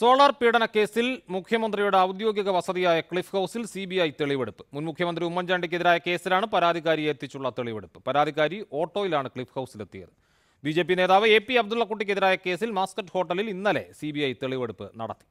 solar പീഡന കേസിൽ മുഖ്യമന്ത്രിയുടെ ഔദ്യോഗിക വസതിയായ ക്ലിഫ് ഹൗസിൽ സി ബി ഐ തെളിവെടുപ്പ് മുൻ മുഖ്യമന്ത്രി ഉമ്മൻചാണ്ടിക്കെതിരായ കേസിലാണ് പരാതിക്കാരിയെ എത്തിച്ചുള്ള തെളിവെടുപ്പ് പരാതിക്കാരി ഓട്ടോയിലാണ് ക്ലിഫ് ഹൗസിലെത്തിയത് ബി ജെ പി നേതാവ് എ പി അബ്ദുള്ളക്കുട്ടിക്കെതിരായ കേസിൽ മാസ്കറ്റ് ഹോട്ടലിൽ ഇന്നലെ സി ബി ഐ തെളിവെടുപ്പ് നടത്തി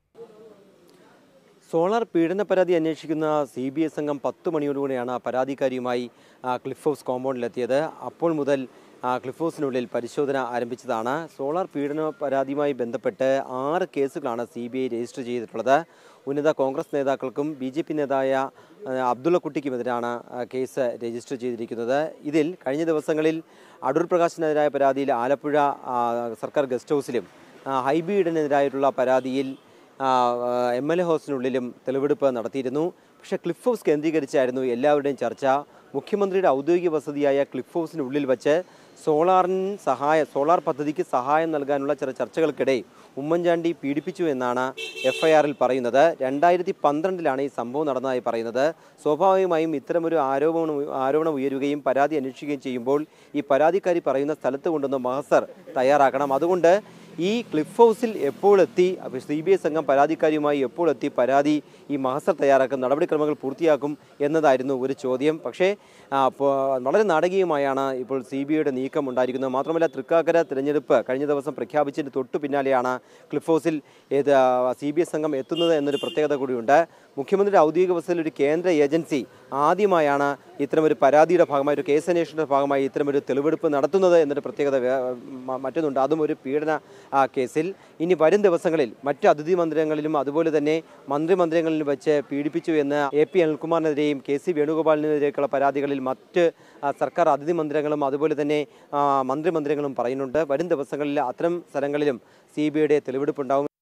സോളാർ പീഡന പരാതി അന്വേഷിക്കുന്ന സി ബി ഐ സംഘം പത്ത് മണിയോടുകൂടിയാണ് പരാതിക്കാരിയുമായി ആ, ക്ലിഫ് ഹൗസ് കോമ്പൗണ്ടിലെത്തിയത് അപ്പോൾ മുതൽ ആ, ക്ലിഫ് ഹൗസിനുള്ളിൽ പരിശോധന ആരംഭിച്ചതാണ് സോളാർ പീഡന പരാതിയുമായി ബന്ധപ്പെട്ട് ആറ് കേസുകളാണ് സി ബി ഐ രജിസ്റ്റർ ചെയ്തിട്ടുള്ളത് ഉന്നത കോൺഗ്രസ് നേതാക്കൾക്കും ബി ജെ പി നേതായ ആ, അബ്ദുള്ളക്കുട്ടിക്കുമെതിരാണ് ആ, കേസ് രജിസ്റ്റർ ചെയ്തിരിക്കുന്നത് ഇതിൽ കഴിഞ്ഞ ദിവസങ്ങളിൽ അടൂർ പ്രകാശിനെതിരായ പരാതിയിൽ ആലപ്പുഴ ആ, സർക്കാർ ഗസ്റ്റ് ഹൗസിലും ആ, ഹൈബീഡിനെതിരായിട്ടുള്ള പരാതിയിൽ എം എൽ എ ഹൗസിനുള്ളിലും തെളിവെടുപ്പ് നടത്തിയിരുന്നു പക്ഷേ ക്ലിഫ് ഹൗസ് കേന്ദ്രീകരിച്ചായിരുന്നു എല്ലാവരുടെയും ചർച്ച മുഖ്യമന്ത്രിയുടെ ഔദ്യോഗിക വസതിയായ ക്ലിഫ് ഹൗസിനുള്ളിൽ വച്ച് സോളാറിന് സഹായ സോളാർ പദ്ധതിക്ക് സഹായം നൽകാനുള്ള ചില ചർച്ചകൾക്കിടെ ഉമ്മൻചാണ്ടി പീഡിപ്പിച്ചു എന്നാണ് എഫ് ഐ ആറിൽ പറയുന്നത് രണ്ടായിരത്തി പന്ത്രണ്ടിലാണ് ഈ സംഭവം നടന്നതായി പറയുന്നത് സ്വാഭാവികമായും ഇത്തരമൊരു ആരോപണം ആരോപണം ഉയരുകയും പരാതി അന്വേഷിക്കുകയും ചെയ്യുമ്പോൾ ഈ പരാതിക്കാരി പറയുന്ന സ്ഥലത്ത് കൊണ്ടുവന്ന് മഹസർ തയ്യാറാക്കണം അതുകൊണ്ട് ഈ ക്ലിഫ് ഹൗസിൽ എപ്പോൾ എത്തി സി ബി ഐ സംഘം പരാതിക്കാരിയുമായി എപ്പോൾ എത്തി പരാതി ഈ മഹസർ തയ്യാറാക്കും നടപടിക്രമങ്ങൾ പൂർത്തിയാക്കും എന്നതായിരുന്നു ഒരു ചോദ്യം പക്ഷേ ആ, പോ- വളരെ നാടകീയമായാണ് ഇപ്പോൾ സി ബി ഐയുടെ നീക്കം ഉണ്ടായിരിക്കുന്നത് മാത്രമല്ല തൃക്കാക്കര തിരഞ്ഞെടുപ്പ് കഴിഞ്ഞ ദിവസം പ്രഖ്യാപിച്ചതിന് തൊട്ടു പിന്നാലെയാണ് ക്ലിഫ് ഹൗസിൽ ഏത് സി ബി ഐ സംഘം എത്തുന്നത് എന്നൊരു പ്രത്യേകത കൂടിയുണ്ട് മുഖ്യമന്ത്രിയുടെ ഔദ്യോഗിക വസതിയിൽ ഒരു കേന്ദ്ര ഏജൻസി ആദ്യമായാണ് ഇത്തരമൊരു പരാതിയുടെ ഭാഗമായി ഒരു കേസ് അന്വേഷണത്തിന്റെ ഭാഗമായി ഇത്തരമൊരു തെളിവെടുപ്പ് നടത്തുന്നത് എന്നൊരു പ്രത്യേകത വേ- മ- മറ്റൊന്നുണ്ട് അതും ഒരു പീഡന ആ, കേസിൽ ഇനി വരും ദിവസങ്ങളിൽ മറ്റ് അതിഥി മന്ദിരങ്ങളിലും അതുപോലെ തന്നെ മന്ത്രിമന്ദിരങ്ങളിലും വെച്ച് പീഡിപ്പിച്ചു എന്ന് എ പി അനിൽകുമാറിനെതിരെയും കെ സി വേണുഗോപാലിനെതിരെയൊക്കെയുള്ള പരാതികളിൽ മറ്റ് ആ, സർക്കാർ അതിഥി മന്ദിരങ്ങളും അതുപോലെ തന്നെ ആ, മന്ത്രിമന്ദിരങ്ങളും പറയുന്നുണ്ട് വരും ദിവസങ്ങളിൽ അത്തരം സ്ഥലങ്ങളിലും സി ബി ഐയുടെ തെളിവെടുപ്പുണ്ടാവും